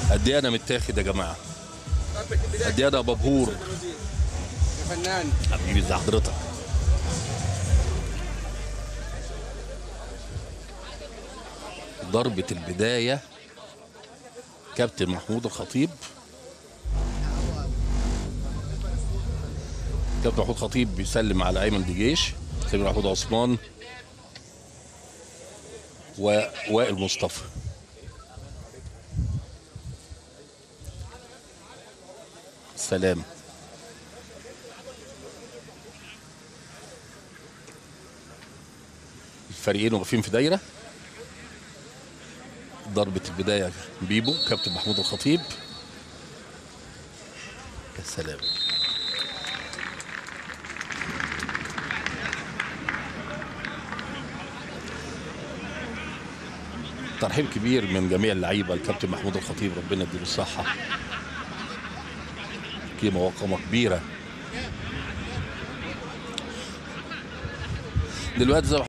قد ايه انا متاخد يا جماعه قد ايه انا مبهور يا فنان حبيبي ازي حضرتك ضربة البداية كابتن محمود الخطيب كابتن محمود الخطيب بيسلم على ايمن دجيش سيد محمود عثمان ووائل مصطفى سلام الفريقين واقفين في دايره ضربة البداية بيبو كابتن محمود الخطيب يا سلام ترحيب كبير من جميع اللعيبة الكابتن محمود الخطيب ربنا يديله الصحة قيمة وقامة كبيرة دلوقتي زي ما